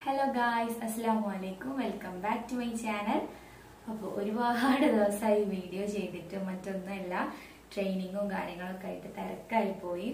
hello guys അസ്സാം വലൈക്കും welcome back to my channel അപ്പോൾ ഒരുപാട് ദിവസമായി വീഡിയോ ചെയ്തിട്ട് മറ്റൊന്നുമല്ല ട്രെയിനിങ്ങും കാര്യങ്ങളൊക്കെ ആയിട്ട് തിരക്കായി പോയി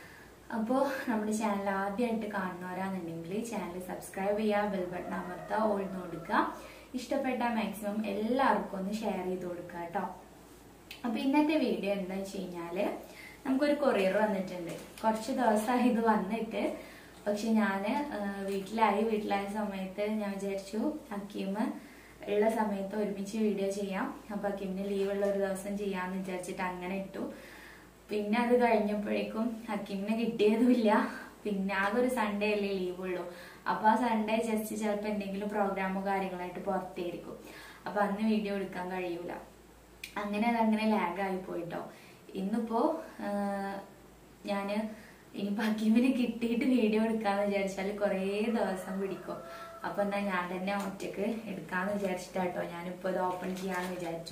അപ്പോൾ നമ്മുടെ ചാനൽ ആദ്യമായിട്ട് കാണുന്നവരാണെന്നുണ്ടെങ്കിൽ ചാനൽ സബ്സ്ക്രൈബ് ചെയ്യുക ബെൽ ബട്ടൺ അമർത്തുക ഓൾന്ന് കൊടുക്കുക ഇഷ്ടപ്പെട്ട മാക്സിമം എല്ലാവർക്കും ഒന്ന് ഷെയർ ചെയ്ത് കൊടുക്കുക കേട്ടോ അപ്പൊ ഇന്നത്തെ വീഡിയോ എന്താ വെച്ച് കഴിഞ്ഞാല് നമുക്കൊരു കൊറിയർ വന്നിട്ടുണ്ട് കുറച്ച് ദിവസമായി ഇത് വന്നിട്ട് പക്ഷെ ഞാന് ആ, വീട്ടിലായി വീട്ടിലായ സമയത്ത് ഞാൻ വിചാരിച്ചു ഹക്കീം ഉള്ള സമയത്ത് ഒരുമിച്ച് വീഡിയോ ചെയ്യാം അപ്പൊ ഹക്കീമിന് ലീവ് ഉള്ള ഒരു ദിവസം ചെയ്യാന്ന് വിചാരിച്ചിട്ട് അങ്ങനെ ഇട്ടു പിന്നെ അത് കഴിഞ്ഞപ്പോഴേക്കും ഹക്കീമിനെ കിട്ടിയതുമില്ല പിന്നെ ആകെ ഒരു സൺഡേ അല്ലേ ലീവ് ഉള്ളൂ അപ്പൊ ആ സൺഡേ ജസ്റ്റ് ചിലപ്പോൾ എന്തെങ്കിലും പ്രോഗ്രാമോ കാര്യങ്ങളായിട്ട് പുറത്തേയിരിക്കും അപ്പൊ അന്ന് വീഡിയോ എടുക്കാൻ കഴിയൂല അങ്ങനെ അതങ്ങനെ ലാഗായി പോയിട്ടോ ഇന്നിപ്പോ ആഹ്, ഞാന് ഇനി ഹക്കീമിന് കിട്ടിയിട്ട് വീഡിയോ എടുക്കാന്ന് വിചാരിച്ചാൽ കുറേ ദിവസം പിടിക്കും അപ്പൊ എന്നാ ഞാൻ തന്നെ ഒറ്റക്ക് എടുക്കാന്ന് വിചാരിച്ചിട്ടാട്ടോ ഞാനിപ്പോ ഇത് ഓപ്പൺ ചെയ്യാന്ന് വിചാരിച്ചു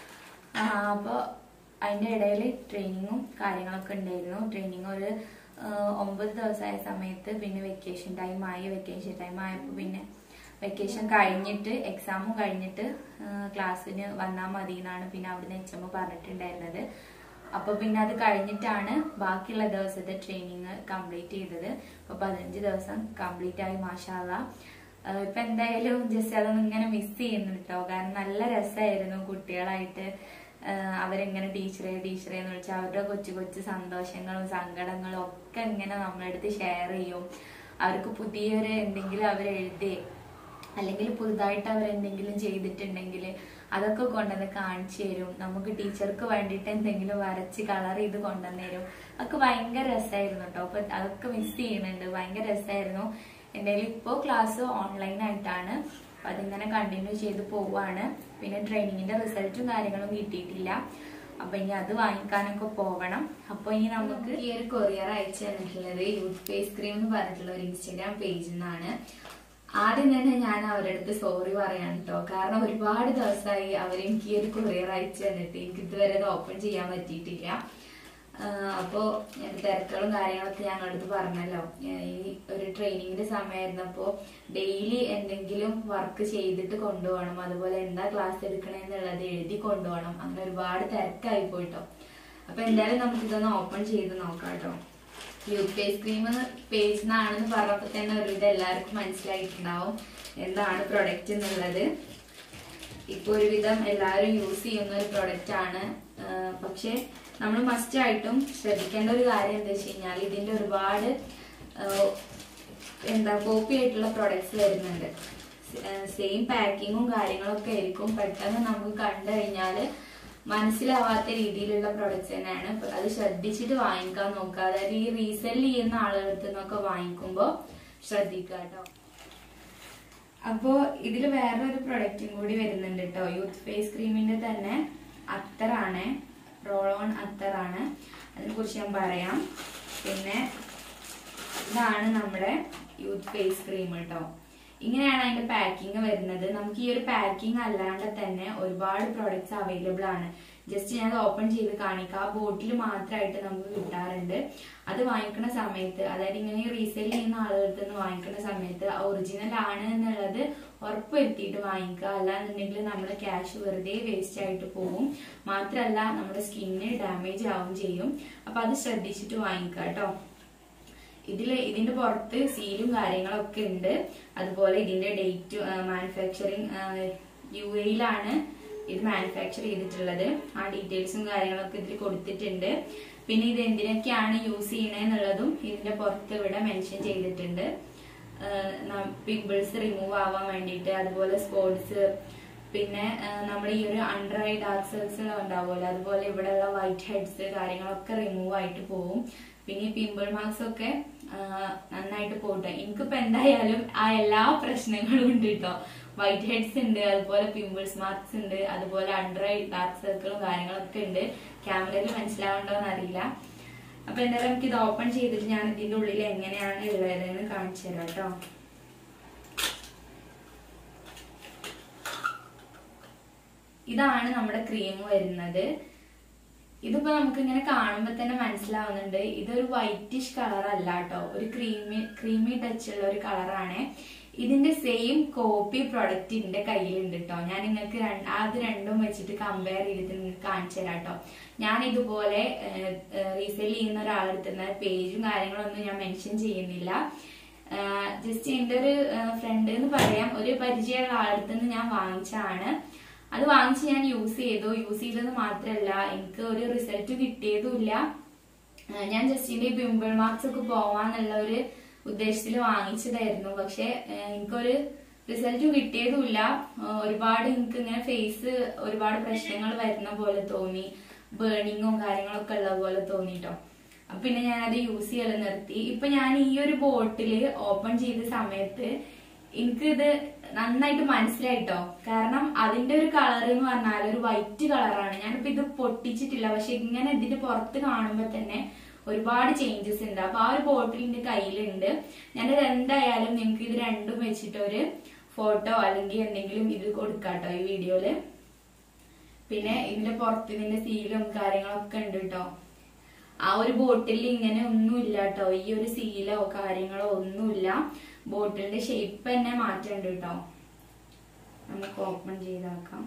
ആ, അപ്പൊ അതിന്റെ ഇടയിൽ ട്രെയിനിങ്ങും കാര്യങ്ങളൊക്കെ ഉണ്ടായിരുന്നു ട്രെയിനിങ് ഒരു ആ, ഒമ്പത് ദിവസമായ സമയത്ത് പിന്നെ വെക്കേഷൻ ടൈം ആയി വെക്കേഷൻ ടൈം ആയപ്പോൾ പിന്നെ വെക്കേഷൻ കഴിഞ്ഞിട്ട് എക്സാമും കഴിഞ്ഞിട്ട് ആ, ക്ലാസ്സിന് വന്നാൽ മതി എന്നാണ് പിന്നെ അവിടുന്ന് എച്ച് എം പറഞ്ഞിട്ടുണ്ടായിരുന്നത് അപ്പൊ പിന്നെ അത് കഴിഞ്ഞിട്ടാണ് ബാക്കിയുള്ള ദിവസത്തെ ട്രെയിനിങ് കംപ്ലീറ്റ് ചെയ്തത് അപ്പൊ പതിനഞ്ച് ദിവസം കംപ്ലീറ്റ് ആയി മാഷാല്ല ഇപ്പൊ എന്തായാലും ജസ്റ്റ് അതൊന്നും ഇങ്ങനെ മിസ് ചെയ്യുന്നുണ്ട് കേട്ടോ കാരണം നല്ല രസമായിരുന്നു കുട്ടികളായിട്ട് ആഹ് അവരെങ്ങനെ ടീച്ചറെ ടീച്ചറെ എന്ന് വിളിച്ചാൽ അവരുടെ കൊച്ചു കൊച്ചു സന്തോഷങ്ങളും സങ്കടങ്ങളും ഒക്കെ ഇങ്ങനെ നമ്മളെടുത്ത് ഷെയർ ചെയ്യും അവർക്ക് പുതിയൊരു എന്തെങ്കിലും അവർ എഴുതി അല്ലെങ്കിൽ പുതുതായിട്ട് അവർ എന്തെങ്കിലും ചെയ്തിട്ടുണ്ടെങ്കിൽ അതൊക്കെ കൊണ്ടുവന്ന് കാണിച്ചു തരും നമുക്ക് ടീച്ചർക്ക് വേണ്ടിയിട്ട് എന്തെങ്കിലും വരച്ച് കളർ ചെയ്ത് കൊണ്ടുവന്ന് തരും അതൊക്കെ ഭയങ്കര രസമായിരുന്നു കേട്ടോ അപ്പൊ അതൊക്കെ മിസ് ചെയ്യുന്നുണ്ട് ഭയങ്കര രസമായിരുന്നു എന്തായാലും ഇപ്പോൾ ക്ലാസ് ഓൺലൈൻ ആയിട്ടാണ് അപ്പൊ അതിങ്ങനെ കണ്ടിന്യൂ ചെയ്ത് പോവാണ് പിന്നെ ട്രെയിനിങ്ങിന്റെ റിസൾട്ടും കാര്യങ്ങളും കിട്ടിയിട്ടില്ല അപ്പൊ ഇനി അത് വാങ്ങിക്കാനൊക്കെ പോകണം അപ്പൊ ഇനി നമുക്ക് ഈ ഒരു കൊറിയർ അയച്ചു തന്നിട്ടുള്ളത് യൂത്ത് ഫേസ് ക്രീം എന്ന് പറഞ്ഞിട്ടുള്ള ഒരു ഇൻസ്റ്റാഗ്രാം പേജിൽ നിന്നാണ് ആദ്യം തന്നെ ഞാൻ അവരുടെ അടുത്ത് സോറി പറയാൻ കേട്ടോ കാരണം ഒരുപാട് ദിവസമായി അവർ എനിക്ക് ഈ ഒരു കൊറിയർ അയച്ചു തന്നിട്ട് എനിക്ക് ഇതുവരെ അത് ഓപ്പൺ ചെയ്യാൻ പറ്റിയിട്ടില്ല ആഹ് അപ്പോ ഞാൻ തിരക്കുകളും കാര്യങ്ങളൊക്കെ ഞങ്ങളുടെ അടുത്ത് പറഞ്ഞല്ലോ ഞാൻ ഈ ഒരു ട്രെയിനിങ്ങിന്റെ സമയമായിരുന്നപ്പോ ഡെയിലി എന്തെങ്കിലും വർക്ക് ചെയ്തിട്ട് കൊണ്ടുപോകണം അതുപോലെ എന്താ ക്ലാസ് എടുക്കണമെന്നുള്ളത് എഴുതി കൊണ്ടുപോകണം അങ്ങനെ ഒരുപാട് തിരക്കായി പോയിട്ടോ അപ്പൊ എന്തായാലും നമുക്ക് ഇതൊന്ന് ഓപ്പൺ ചെയ്ത് നോക്കാം കേട്ടോ യൂത്ത് ഫേസ് ക്രീം പേജ് എന്നാണെന്ന് പറഞ്ഞപ്പോ തന്നെ ഒരു ഇത് എല്ലാവർക്കും മനസ്സിലായിട്ടുണ്ടാവും എന്താണ് പ്രൊഡക്റ്റ് എന്നുള്ളത് ഇപ്പൊ ഒരുവിധം എല്ലാവരും യൂസ് ചെയ്യുന്ന ഒരു പ്രൊഡക്റ്റ് ആണ് ആഹ് പക്ഷെ നമ്മൾ മസ്റ്റ് ആയിട്ടും ശ്രദ്ധിക്കേണ്ട ഒരു കാര്യം എന്താ വെച്ച് കഴിഞ്ഞാൽ ഇതിന്റെ ഒരുപാട് ആഹ് എന്താ കോപ്പി ആയിട്ടുള്ള പ്രൊഡക്ട്സ് വരുന്നുണ്ട് സെയിം പാക്കിങ്ങും കാര്യങ്ങളൊക്കെ ആയിരിക്കും പെട്ടെന്ന് നമുക്ക് കണ്ടു കഴിഞ്ഞാല് മനസ്സിലാവാത്ത രീതിയിലുള്ള പ്രൊഡക്ട്സ് തന്നെയാണ് അപ്പൊ അത് ശ്രദ്ധിച്ചിട്ട് വാങ്ങിക്കാൻ നോക്കുക അതായത് ഈ റീസെല് ചെയ്യുന്ന ആളുകളടുത്ത് നിന്നൊക്കെ വാങ്ങിക്കുമ്പോൾ ശ്രദ്ധിക്കുക കേട്ടോ അപ്പോ ഇതിൽ വേറൊരു പ്രൊഡക്റ്റും കൂടി വരുന്നുണ്ട് കേട്ടോ യൂത്ത് ഫേസ് ക്രീമിന്റെ തന്നെ അത്തറാണ് റോൾ ഓൺ അത്തറാണ് അതിനെ കുറിച്ച് ഞാൻ പറയാം പിന്നെ ഇതാണ് നമ്മുടെ യൂത്ത് ഫേസ് ക്രീം കേട്ടോ ഇങ്ങനെയാണ് അതിന്റെ പാക്കിംഗ് വരുന്നത് നമുക്ക് ഈ ഒരു പാക്കിംഗ് അല്ലാണ്ട് തന്നെ ഒരുപാട് പ്രോഡക്ട്സ് അവൈലബിൾ ആണ് ജസ്റ്റ് ഞാൻ ഓപ്പൺ ചെയ്ത് കാണിക്കാം ആ ബോട്ടിൽ മാത്രമായിട്ട് നമുക്ക് കിട്ടാറുണ്ട് അത് വാങ്ങിക്കുന്ന സമയത്ത് അതായത് ഇങ്ങനെ റീസെയിൽ ചെയ്യുന്ന ആളുകളുടെ നിന്ന് വാങ്ങിക്കുന്ന സമയത്ത് ഒറിജിനൽ ആണ് എന്നുള്ളത് ഉറപ്പുവരുത്തിയിട്ട് വാങ്ങിക്കുക അല്ലാന്നുണ്ടെങ്കിൽ നമ്മുടെ ക്യാഷ് വെറുതെ വേസ്റ്റ് ആയിട്ട് പോകും മാത്രമല്ല നമ്മുടെ സ്കിന്നിന് ഡാമേജ് ആവും ചെയ്യും അപ്പൊ അത് ശ്രദ്ധിച്ചിട്ട് വാങ്ങിക്കുക കേട്ടോ ഇതില് ഇതിന്റെ പുറത്ത് സീലും കാര്യങ്ങളൊക്കെ ഉണ്ട് അതുപോലെ ഇതിന്റെ ഡേറ്റ് മാനുഫാക്ചറിങ് യു എയിലാണ് ഇത് മാനുഫാക്ചർ ചെയ്തിട്ടുള്ളത് ആ ഡീറ്റെയിൽസും കാര്യങ്ങളൊക്കെ ഇതിൽ കൊടുത്തിട്ടുണ്ട് പിന്നെ ഇത് എന്തിനൊക്കെയാണ് യൂസ് ചെയ്യണെന്നുള്ളതും ഇതിന്റെ പുറത്ത് ഇവിടെ മെൻഷൻ ചെയ്തിട്ടുണ്ട് പിമ്പിൾസ് റിമൂവ് ആവാൻ വേണ്ടിയിട്ട് അതുപോലെ സ്പോട്സ് പിന്നെ നമ്മുടെ ഈ ഒരു അണ്ടർ ഐ ഡാർക്ക് സർക്കിൾസ് ഉണ്ടാവുമല്ലോ അതുപോലെ ഇവിടെയുള്ള വൈറ്റ് ഹെഡ്സ് കാര്യങ്ങളൊക്കെ റിമൂവ് ആയിട്ട് പോകും പിന്നെ ഈ പിമ്പിൾ മാർക്സ് ഒക്കെ ആ, നന്നായിട്ട് പോട്ടെ എനിക്കിപ്പോ എന്തായാലും ആ എല്ലാ പ്രശ്നങ്ങളും ഉണ്ട് കേട്ടോ വൈറ്റ് ഹെഡ്സ് ഉണ്ട് അതുപോലെ പിമ്പിൾസ് മാർക്സ് ഉണ്ട് അതുപോലെ അണ്ടർ ഐ ഡാർക്ക് സർക്കിളും കാര്യങ്ങളൊക്കെ ഉണ്ട് ക്യാമറയിൽ മനസ്സിലാവണ്ടോന്ന് അറിയില്ല അപ്പൊ എന്തായാലും നമുക്ക് ഇത് ഓപ്പൺ ചെയ്തിട്ട് ഞാൻ ഇതിന്റെ ഉള്ളിൽ എങ്ങനെയാണ് ഉള്ളതെന്ന് കാണിച്ചു തരാം കേട്ടോ ഇതാണ് നമ്മുടെ ക്രീം വരുന്നത് ഇതിപ്പോ നമുക്ക് ഇങ്ങനെ കാണുമ്പോൾ തന്നെ മനസ്സിലാവുന്നുണ്ട് ഇതൊരു വൈറ്റിഷ് കളർ അല്ല കേട്ടോ ഒരു ക്രീമി ക്രീമി ടച്ച് ഉള്ള ഒരു കളറാണ് ഇതിന്റെ സെയിം കോപ്പി പ്രൊഡക്റ്റ് എന്റെ കയ്യിലുണ്ട് കേട്ടോ ഞാൻ നിങ്ങൾക്ക് രണ്ട്- അത് രണ്ടും വെച്ചിട്ട് കമ്പയർ ചെയ്തിട്ട് നിങ്ങൾക്ക് കാണിച്ചു തരാം കേട്ടോ ഞാൻ ഇതുപോലെ റീസെയിൽ ചെയ്യുന്ന ഒരാളെടുത്തുന്ന പേജും കാര്യങ്ങളൊന്നും ഞാൻ മെൻഷൻ ചെയ്യുന്നില്ല ജസ്റ്റ് എന്റെ ഒരു ഫ്രണ്ട് എന്ന് പറയാം ഒരു പരിചയമുള്ള ആളടുത്ത് നിന്ന് ഞാൻ വാങ്ങിച്ചാണ് അത് വാങ്ങിച്ച് ഞാൻ യൂസ് ചെയ്തു യൂസ് ചെയ്തത് മാത്രമല്ല എനിക്ക് ഒരു റിസൾട്ട് കിട്ടിയതുമില്ല ആ, ഞാൻ ജസ്റ്റിന്റെ പിമ്പിൾ മാർക്സ് ഒക്കെ പോവാന്നുള്ള ഒരു ഉദ്ദേശത്തിൽ വാങ്ങിച്ചതായിരുന്നു പക്ഷെ ആ, എനിക്കൊരു റിസൾട്ട് കിട്ടിയതുമില്ല ആ, ഒരുപാട് എനിക്ക് ഇങ്ങനെ ഫേസ് ഒരുപാട് പ്രശ്നങ്ങൾ വരുന്ന പോലെ തോന്നി ബേണിങ്ങും കാര്യങ്ങളൊക്കെ ഉള്ള പോലെ തോന്നിട്ടോ അപ്പൊ പിന്നെ ഞാൻ അത് യൂസ് ചെയ്യൽ നിർത്തി ഇപ്പൊ ഞാൻ ഈ ഒരു ബോട്ടില് ഓപ്പൺ ചെയ്ത സമയത്ത് എനിക്ക് ഇത് നന്നായിട്ട് മനസ്സിലായിട്ടോ കാരണം അതിന്റെ ഒരു കളർ എന്ന് പറഞ്ഞാൽ ഒരു വൈറ്റ് കളറാണ് ഞാനിപ്പോ ഇത് പൊട്ടിച്ചിട്ടില്ല പക്ഷെ ഇങ്ങനെ ഇതിന്റെ പുറത്ത് കാണുമ്പോ തന്നെ ഒരുപാട് ചേഞ്ചസ് ഉണ്ട് അപ്പൊ ആ ഒരു ബോട്ടിലിന്റെ കയ്യിലുണ്ട് ഞാനിത് എന്തായാലും നിങ്ങൾക്ക് ഇത് രണ്ടും വെച്ചിട്ട് ഒരു ഫോട്ടോ അല്ലെങ്കിൽ എന്തെങ്കിലും ഇത് കൊടുക്കാട്ടോ ഈ വീഡിയോയില് പിന്നെ ഇതിന്റെ പുറത്ത് ഇതിന്റെ സീലും കാര്യങ്ങളൊക്കെ ഉണ്ട് കേട്ടോ ആ ഒരു ബോട്ടിൽ ഇങ്ങനെ ഒന്നുമില്ല കേട്ടോ ഈ ഒരു സീലോ കാര്യങ്ങളോ ഒന്നുമില്ല ബോട്ടിലിന്റെ ഷേപ്പ് തന്നെ മാറ്റമുണ്ട് കേട്ടോ നമുക്ക് ഓപ്പൺ ചെയ്താക്കാം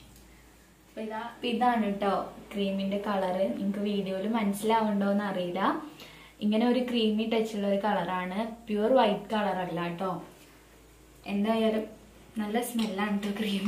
അപ്പൊ ഇതാ അപ്പൊ ഇതാണ് കേട്ടോ ക്രീമിന്റെ കളറ് നിങ്ങൾക്ക് വീഡിയോയിൽ മനസ്സിലാവുണ്ടോന്ന് അറിയില്ല ഇങ്ങനെ ഒരു ക്രീമി ടച്ച് ഉള്ള ഒരു കളറാണ് പ്യുവർ വൈറ്റ് കളർ അല്ല കേട്ടോ എന്തായാലും നല്ല സ്മെല്ലാണ് കേട്ടോ ക്രീം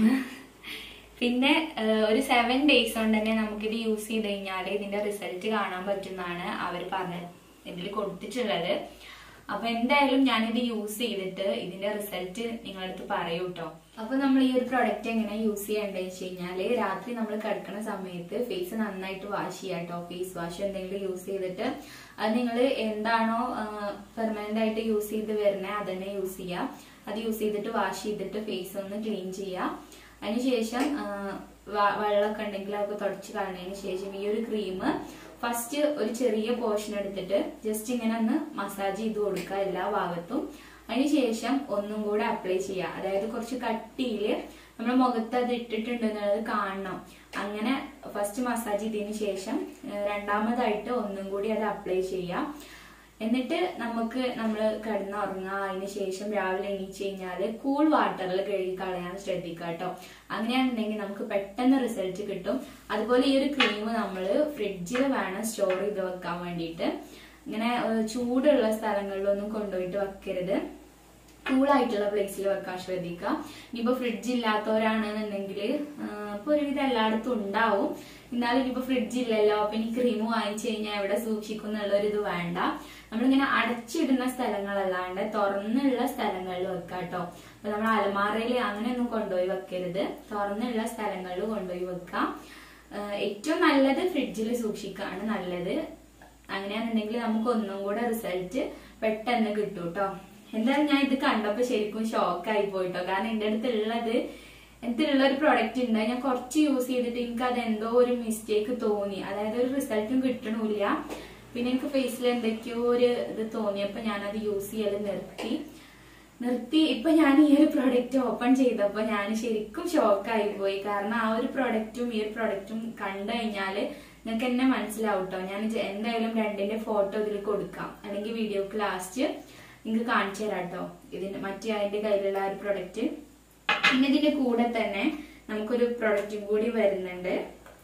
പിന്നെ ആ, ഒരു സെവൻ ഡേയ്സ് കൊണ്ട് തന്നെ നമുക്കിത് യൂസ് ചെയ്ത് കഴിഞ്ഞാൽ ഇതിന്റെ റിസൾട്ട് കാണാൻ പറ്റുന്നതാണ് അവർ പറഞ്ഞ ഇതിൽ കൊടുത്തിട്ടുള്ളത് അപ്പൊ എന്തായാലും ഞാനിത് യൂസ് ചെയ്തിട്ട് ഇതിന്റെ റിസൾട്ട് നിങ്ങളടുത്ത് പറയൂ കേട്ടോ അപ്പൊ നമ്മൾ ഈ ഒരു പ്രൊഡക്റ്റ് എങ്ങനെ യൂസ് ചെയ്യേണ്ടത് വെച്ച് കഴിഞ്ഞാല് രാത്രി നമ്മൾ കിടക്കുന്ന സമയത്ത് ഫേസ് നന്നായിട്ട് വാഷ് ചെയ്യാം കേട്ടോ ഫേസ് വാഷ് എന്തെങ്കിലും യൂസ് ചെയ്തിട്ട് അത് നിങ്ങൾ എന്താണോ പെർമനന്റ് ആയിട്ട് യൂസ് ചെയ്ത് വരുന്നത് അതന്നെ യൂസ് ചെയ്യാം അത് യൂസ് ചെയ്തിട്ട് വാഷ് ചെയ്തിട്ട് ഫേസ് ഒന്ന് ക്ലീൻ ചെയ്യാം അതിനുശേഷം ആ, വ- വെള്ളമൊക്കെ ഉണ്ടെങ്കിൽ അതൊക്കെ തുടച്ച് കളഞ്ഞതിന് ശേഷം ഈ ഒരു ക്രീം ഫസ്റ്റ് ഒരു ചെറിയ പോർഷൻ എടുത്തിട്ട് ജസ്റ്റ് ഇങ്ങനെ ഒന്ന് മസാജ് ചെയ്ത് കൊടുക്കുക എല്ലാ ഭാഗത്തും അതിനുശേഷം ഒന്നും കൂടെ അപ്ലൈ ചെയ്യുക അതായത് കുറച്ച് കട്ടിയില് നമ്മുടെ മുഖത്ത് അത് ഇട്ടിട്ടുണ്ട് എന്നുള്ളത് കാണണം അങ്ങനെ ഫസ്റ്റ് മസാജ് ചെയ്തതിന് ശേഷം ആ, രണ്ടാമതായിട്ട് ഒന്നും കൂടി അത് അപ്ലൈ ചെയ്യാം എന്നിട്ട് നമുക്ക് നമ്മൾ കിടന്നുറങ്ങുക അതിന് ശേഷം രാവിലെ എണീച്ച് കഴിഞ്ഞാല് കൂൾ വാട്ടറിൽ കഴുകി കളയാൻ ശ്രദ്ധിക്കുക കേട്ടോ അങ്ങനെയാണെന്നുണ്ടെങ്കിൽ നമുക്ക് പെട്ടെന്ന് റിസൾട്ട് കിട്ടും അതുപോലെ ഈ ഒരു ക്രീം നമ്മൾ ഫ്രിഡ്ജിൽ വേണം സ്റ്റോർ ചെയ്ത് വെക്കാൻ വേണ്ടിയിട്ട് ഇങ്ങനെ ഏഹ്, ചൂടുള്ള സ്ഥലങ്ങളിലൊന്നും കൊണ്ടുപോയിട്ട് വെക്കരുത് കൂളായിട്ടുള്ള പ്ലേസിൽ വെക്കാൻ ശ്രദ്ധിക്കുക ഇനിയിപ്പോ ഫ്രിഡ്ജ് ഇല്ലാത്തവരാണെന്നുണ്ടെങ്കിൽ ഇപ്പൊ ഒരുവിധം എല്ലായിടത്തും ഉണ്ടാവും എന്നാലും ഇനിയിപ്പോ ഫ്രിഡ്ജ് ഇല്ലല്ലോ അപ്പൊ ഇനി ക്രീം വാങ്ങിച്ചു കഴിഞ്ഞാൽ എവിടെ സൂക്ഷിക്കും എന്നുള്ള ഒരു ഇത് വേണ്ട നമ്മളിങ്ങനെ അടച്ചിടുന്ന സ്ഥലങ്ങളല്ലാണ്ട് തുറന്നുള്ള സ്ഥലങ്ങളിൽ വെക്കാം കേട്ടോ അപ്പൊ നമ്മൾ അലമാറയിൽ അങ്ങനെയൊന്നും കൊണ്ടുപോയി വെക്കരുത് തുറന്നുള്ള സ്ഥലങ്ങളിൽ കൊണ്ടുപോയി വെക്കാം ഏഹ് ഏറ്റവും നല്ലത് ഫ്രിഡ്ജിൽ സൂക്ഷിക്കാണ് നല്ലത് അങ്ങനെയാണെന്നുണ്ടെങ്കിൽ നമുക്ക് ഒന്നും കൂടെ റിസൾട്ട് പെട്ടെന്ന് കിട്ടും കേട്ടോ എന്തായാലും ഞാൻ ഇത് കണ്ടപ്പോ ശരിക്കും ഷോക്കായി പോയിട്ടോ കാരണം എന്റെ അടുത്തുള്ളത് എന്തിനുള്ള ഒരു പ്രൊഡക്റ്റ് ഉണ്ട് ഞാൻ കുറച്ച് യൂസ് ചെയ്തിട്ട് എനിക്ക് അത് എന്തോ ഒരു മിസ്റ്റേക്ക് തോന്നി അതായത് ഒരു റിസൾട്ടും കിട്ടണില്ല പിന്നെ എനിക്ക് ഫേസിൽ എന്തൊക്കെയോ ഒരു ഇത് തോന്നിയപ്പോ ഞാനത് യൂസ് ചെയ്യൽ നിർത്തി നിർത്തി ഇപ്പൊ ഞാൻ ഈ ഒരു പ്രൊഡക്റ്റ് ഓപ്പൺ ചെയ്തപ്പോ ഞാൻ ശരിക്കും ഷോക്കായി പോയി കാരണം ആ ഒരു പ്രൊഡക്റ്റും ഈ ഒരു പ്രൊഡക്റ്റും കണ്ടു കഴിഞ്ഞാല് നിങ്ങൾക്ക് എന്നെ മനസ്സിലാവും കേട്ടോ ഞാൻ ഇത് എന്തായാലും രണ്ടിന്റെ ഫോട്ടോ ഇതിൽ കൊടുക്കാം അല്ലെങ്കിൽ വീഡിയോക്ക് ലാസ്റ്റ് നിങ്ങൾക്ക് കാണിച്ചു തരാം കേട്ടോ ഇതിന്റെ മറ്റേ അതിന്റെ കയ്യിലുള്ള ആ ഒരു പ്രൊഡക്റ്റ് പിന്നെ ഇതിന്റെ കൂടെ തന്നെ നമുക്കൊരു പ്രൊഡക്റ്റും കൂടി വരുന്നുണ്ട്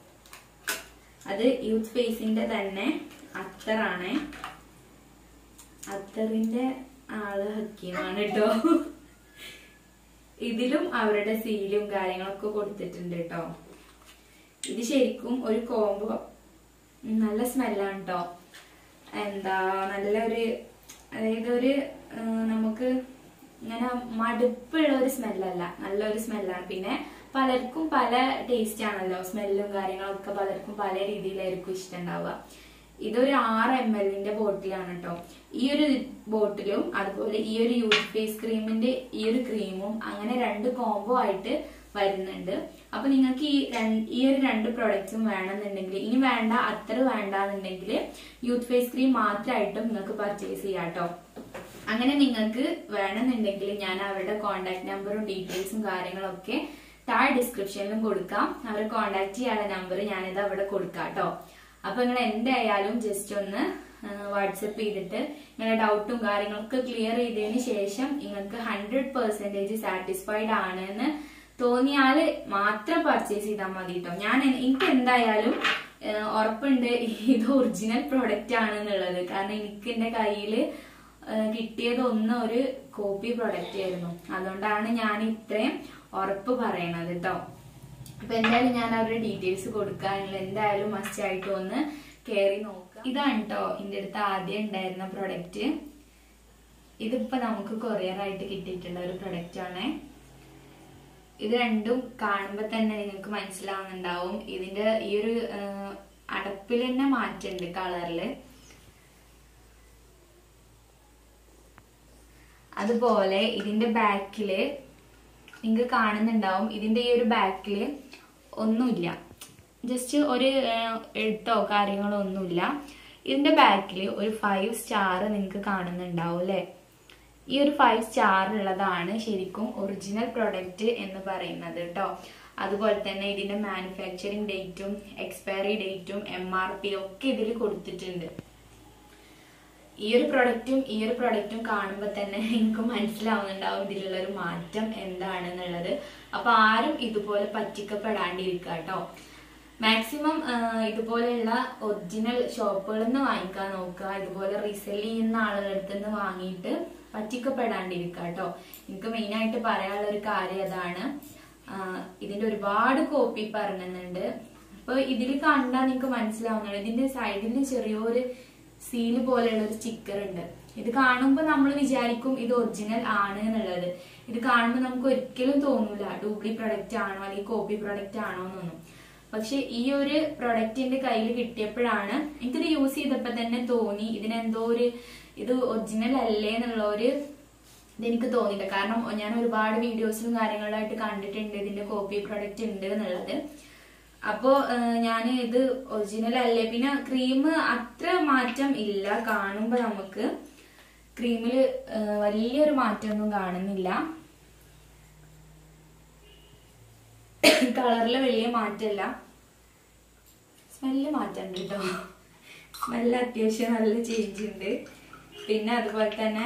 അത് യൂത്ത് ഫേസിന്റെ തന്നെ അത്തറാണ് അത്തറിന്റെ ആള് ഹക്കീമാണ് കേട്ടോ ഇതിലും അവരുടെ സീലും കാര്യങ്ങളൊക്കെ കൊടുത്തിട്ടുണ്ട് കേട്ടോ ഇത് ശരിക്കും ഒരു കോംബോ നല്ല സ്മെല്ലാണ് കേട്ടോ എന്താ നല്ലൊരു അതായത് ഒരു ആ, നമുക്ക് ഇങ്ങനെ മടുപ്പുള്ള ഒരു സ്മെല്ലല്ല നല്ലൊരു സ്മെല്ലാണ് പിന്നെ പലർക്കും പല ടേസ്റ്റ് ആണല്ലോ സ്മെല്ലും കാര്യങ്ങളൊക്കെ പലർക്കും പല രീതിയിലായിരിക്കും ഇഷ്ടമുണ്ടാവുക ഇതൊരു ആറ് എം എല്ലിന്റെ ബോട്ടിലാണ് കേട്ടോ ഈ ഒരു ബോട്ടിലും അതുപോലെ ഈ ഒരു യൂത്ത് ഫേസ് ക്രീമിന്റെ ഈ ഒരു ക്രീമും അങ്ങനെ രണ്ട് കോംബോ ആയിട്ട് വരുന്നുണ്ട് അപ്പൊ നിങ്ങൾക്ക് ഈ രണ്ട്- ഈ ഒരു രണ്ട് പ്രൊഡക്ട്സും വേണമെന്നുണ്ടെങ്കിൽ ഇനി വേണ്ട അത്ര വേണ്ടെന്നുണ്ടെങ്കിൽ യൂത്ത് ഫേസ് ക്രീം മാത്രമായിട്ടും നിങ്ങൾക്ക് പർച്ചേസ് ചെയ്യാം കേട്ടോ അങ്ങനെ നിങ്ങൾക്ക് വേണമെന്നുണ്ടെങ്കിൽ ഞാൻ അവരുടെ കോൺടാക്ട് നമ്പറും ഡീറ്റെയിൽസും കാര്യങ്ങളൊക്കെ താഴെ ഡിസ്ക്രിപ്ഷനിലും കൊടുക്കാം അവരെ കോൺടാക്ട് ചെയ്യാനുള്ള നമ്പർ ഞാനിത് അവിടെ കൊടുക്കാം കേട്ടോ അപ്പൊ നിങ്ങൾ എന്തായാലും ജസ്റ്റ് ഒന്ന് വാട്സപ്പ് ചെയ്തിട്ട് നിങ്ങളുടെ ഡൗട്ടും കാര്യങ്ങളൊക്കെ ക്ലിയർ ചെയ്തതിന് ശേഷം നിങ്ങൾക്ക് ഹൺഡ്രഡ് പെർസെന്റേജ് സാറ്റിസ്ഫൈഡ് ആണെന്ന് തോന്നിയാൽ മാത്രം പർച്ചേസ് ചെയ്താൽ മതി കേട്ടോ ഞാൻ എ- എനിക്ക് എന്തായാലും ഏഹ്, ഉറപ്പുണ്ട് ഇത് ഒറിജിനൽ പ്രൊഡക്റ്റ് ആണെന്നുള്ളത് കാരണം എനിക്ക് എന്റെ കയ്യില് ഏഹ്, കിട്ടിയത് ഒന്ന് ഒരു കോപ്പി പ്രൊഡക്റ്റ് ആയിരുന്നു അതുകൊണ്ടാണ് ഞാൻ ഇത്രയും ഉറപ്പ് പറയണത് കേട്ടോ അപ്പൊ എന്തായാലും ഞാൻ അവരുടെ ഡീറ്റെയിൽസ് കൊടുക്കാനുള്ള എന്തായാലും മസ്റ്റ് ആയിട്ട് ഒന്ന് കയറി നോക്കാം ഇതാണ് കേട്ടോ എന്റെ അടുത്ത് ആദ്യം ഉണ്ടായിരുന്ന പ്രൊഡക്റ്റ് ഇതിപ്പോ നമുക്ക് കൊറിയർ ആയിട്ട് കിട്ടിയിട്ടുള്ള ഒരു പ്രൊഡക്റ്റ് ആണ് ഇത് രണ്ടും കാണുമ്പോ തന്നെ നിങ്ങൾക്ക് മനസ്സിലാവുന്നുണ്ടാവും ഇതിന്റെ ഈ ഒരു ആ, അടപ്പിൽ തന്നെ മാറ്റുണ്ട് കളറില് അതുപോലെ ഇതിന്റെ ബാക്കില് നിങ്ങൾക്ക് കാണുന്നുണ്ടാവും ഇതിന്റെ ഈ ഒരു ബാക്കില് ഒന്നുമില്ല ജസ്റ്റ് ഒരു ആ, എഴുത്തോ കാര്യങ്ങളോ ഒന്നുമില്ല ഇതിന്റെ ബാക്കിൽ ഒരു ഫൈവ് സ്റ്റാർ നിങ്ങൾക്ക് കാണുന്നുണ്ടാവും അല്ലെ ഈ ഒരു ഫൈവ് സ്റ്റാർ ഉള്ളതാണ് ശരിക്കും ഒറിജിനൽ പ്രൊഡക്റ്റ് എന്ന് പറയുന്നത് കേട്ടോ അതുപോലെ തന്നെ ഇതിന്റെ മാനുഫാക്ചറിങ് ഡേറ്റും എക്സ്പയറി ഡേറ്റും എം ആർ പി ഒക്കെ ഇതിൽ കൊടുത്തിട്ടുണ്ട് ഈ ഒരു പ്രൊഡക്റ്റും ഈ ഒരു പ്രൊഡക്റ്റും കാണുമ്പോൾ തന്നെ എനിക്ക് മനസ്സിലാവുന്നുണ്ടാവും ഇതിലുള്ള ഒരു മാറ്റം എന്താണെന്നുള്ളത് അപ്പൊ ആരും ഇതുപോലെ പറ്റിക്കപ്പെടാണ്ടിരിക്കുക കേട്ടോ മാക്സിമം ഇതുപോലെയുള്ള ഒറിജിനൽ ഷോപ്പുകളിൽ നിന്ന് വാങ്ങിക്കാൻ നോക്കുക ഇതുപോലെ റീസെല് ചെയ്യുന്ന ആളുകളുടെ അടുത്ത് നിന്ന് വാങ്ങിയിട്ട് പറ്റിക്കപ്പെടാണ്ടിരിക്കുക കേട്ടോ എനിക്ക് മെയിൻ ആയിട്ട് പറയാനുള്ള ഒരു കാര്യം അതാണ് ആ, ഇതിന്റെ ഒരുപാട് കോപ്പി പറഞ്ഞുണ്ട് അപ്പൊ ഇതിൽ കണ്ടാൽ നിങ്ങൾക്ക് മനസ്സിലാവുന്നുണ്ട് ഇതിന്റെ സൈഡിൽ ചെറിയൊരു സീല് പോലെയുള്ള ഒരു സ്റ്റിക്കർ ഉണ്ട് ഇത് കാണുമ്പോൾ നമ്മൾ വിചാരിക്കും ഇത് ഒറിജിനൽ ആണ് എന്നുള്ളത് ഇത് കാണുമ്പോൾ നമുക്ക് ഒരിക്കലും തോന്നൂല ഡ്യൂപ്ലി പ്രൊഡക്റ്റ് ആണോ അല്ലെങ്കിൽ കോപ്പി പ്രൊഡക്റ്റ് ആണോ എന്നൊന്നും പക്ഷെ ഈ ഒരു പ്രൊഡക്റ്റിന്റെ കയ്യിൽ കിട്ടിയപ്പോഴാണ് എനിക്കിത് യൂസ് ചെയ്തപ്പോ തന്നെ തോന്നി ഇതിനെന്തോ ഒരു ഇത് ഒറിജിനൽ അല്ലേ എന്നുള്ള ഒരു ഇതെനിക്ക് തോന്നിയില്ല കാരണം ഞാൻ ഒരുപാട് വീഡിയോസിലും കാര്യങ്ങളിലായിട്ട് കണ്ടിട്ടുണ്ട് ഇതിന്റെ കോപ്പി പ്രൊഡക്റ്റ് ഉണ്ട് എന്നുള്ളത് അപ്പോ ഞാൻ ഇത് ഒറിജിനൽ അല്ലേ പിന്നെ ക്രീം അത്ര മാറ്റം ഇല്ല കാണുമ്പോ നമുക്ക് ക്രീമില് വലിയൊരു മാറ്റമൊന്നും കാണുന്നില്ല കളറില് വലിയ മാറ്റമില്ല സ്മെല്ല് മാറ്റമുണ്ട് കേട്ടോ സ്മെല്ല് അത്യാവശ്യം നല്ല ചേഞ്ച് ഉണ്ട് പിന്നെ അതുപോലെ തന്നെ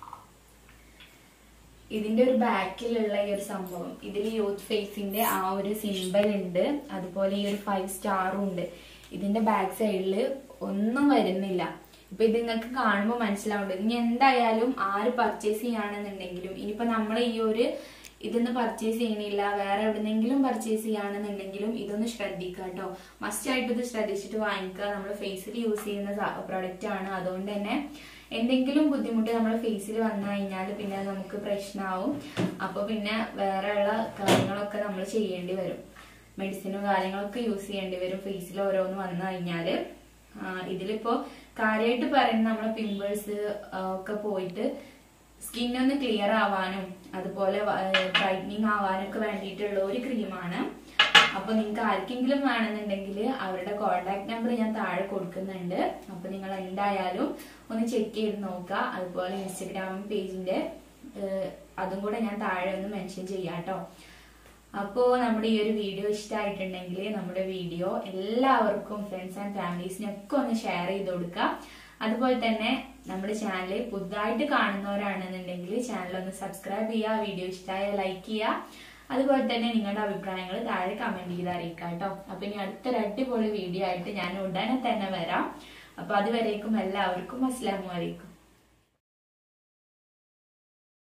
ഇതിന്റെ ഒരു ബാക്കിലുള്ള ഈ ഒരു സംഭവം ഇതിൽ യൂത്ത് ഫേസിന്റെ ആ ഒരു സിമ്പിൾ ഉണ്ട് അതുപോലെ ഈ ഒരു ഫൈവ് സ്റ്റാറും ഉണ്ട് ഇതിന്റെ ബാക്ക് സൈഡിൽ ഒന്നും വരുന്നില്ല ഇപ്പൊ ഇത് നിങ്ങൾക്ക് കാണുമ്പോൾ മനസ്സിലാവുന്നുണ്ട് ഇനി എന്തായാലും ആര് പർച്ചേസ് ചെയ്യുകയാണെന്നുണ്ടെങ്കിലും ഇനിയിപ്പോ നമ്മൾ ഈ ഒരു ഇതൊന്ന് പർച്ചേസ് ചെയ്യണില്ല വേറെ എവിടെന്നെങ്കിലും പർച്ചേസ് ചെയ്യുകയാണെന്നുണ്ടെങ്കിലും ഇതൊന്ന് ശ്രദ്ധിക്കുക കേട്ടോ മസ്റ്റ് ആയിട്ട് ഇത് ശ്രദ്ധിച്ചിട്ട് വാങ്ങിക്കുക നമ്മൾ ഫേസിൽ യൂസ് ചെയ്യുന്ന പ്രൊഡക്റ്റ് ആണ് അതുകൊണ്ട് തന്നെ എന്തെങ്കിലും ബുദ്ധിമുട്ട് നമ്മുടെ ഫേസിൽ വന്നു കഴിഞ്ഞാൽ പിന്നെ അത് നമുക്ക് പ്രശ്നമാവും അപ്പൊ പിന്നെ വേറെയുള്ള കാര്യങ്ങളൊക്കെ നമ്മൾ ചെയ്യേണ്ടി വരും മെഡിസിനും കാര്യങ്ങളൊക്കെ യൂസ് ചെയ്യേണ്ടി വരും ഫേസിൽ ഓരോന്ന് വന്നു കഴിഞ്ഞാല് ആ, ഇതിലിപ്പോ കാര്യമായിട്ട് പറയുന്നത് നമ്മളെ പിമ്പിൾസ് ഒക്കെ പോയിട്ട് സ്കിൻ ഒന്ന് ക്ലിയർ ആവാനും അതുപോലെ ബ്രൈറ്റനിങ് ആവാനും ഒക്കെ വേണ്ടിയിട്ടുള്ള ഒരു ക്രീമാണ് അപ്പൊ നിങ്ങൾക്ക് ആർക്കെങ്കിലും വേണമെന്നുണ്ടെങ്കിൽ അവരുടെ കോൺടാക്ട് നമ്പർ ഞാൻ താഴെ കൊടുക്കുന്നുണ്ട് അപ്പൊ നിങ്ങൾ എന്തായാലും ഒന്ന് ചെക്ക് ചെയ്ത് നോക്കുക അതുപോലെ ഇൻസ്റ്റഗ്രാം പേജിന്റെ ഏഹ്, അതും കൂടെ ഞാൻ താഴെ ഒന്ന് മെൻഷൻ ചെയ്യാം കേട്ടോ അപ്പോ നമ്മുടെ ഈ ഒരു വീഡിയോ ഇഷ്ടമായിട്ടുണ്ടെങ്കിൽ നമ്മുടെ വീഡിയോ എല്ലാവർക്കും ഫ്രണ്ട്സ് ആൻഡ് ഫാമിലീസിനൊക്കെ ഒന്ന് ഷെയർ ചെയ്ത് കൊടുക്കുക അതുപോലെ തന്നെ നമ്മുടെ ചാനൽ പുതുതായിട്ട് കാണുന്നവരാണെന്നുണ്ടെങ്കിൽ ചാനൽ ഒന്ന് സബ്സ്ക്രൈബ് ചെയ്യുക വീഡിയോ ഇഷ്ടമായ ലൈക്ക് ചെയ്യുക അതുപോലെ തന്നെ നിങ്ങളുടെ അഭിപ്രായങ്ങൾ താഴെ കമന്റ് ചെയ്ത് അറിയിക്കാം കേട്ടോ അപ്പൊ ഇനി അടുത്തൊരു അടിപൊളി വീഡിയോ ആയിട്ട് ഞാൻ ഉടനെ തന്നെ വരാം അപ്പൊ അതുവരേക്കും എല്ലാവർക്കും അസ്സാം വലൈക്കും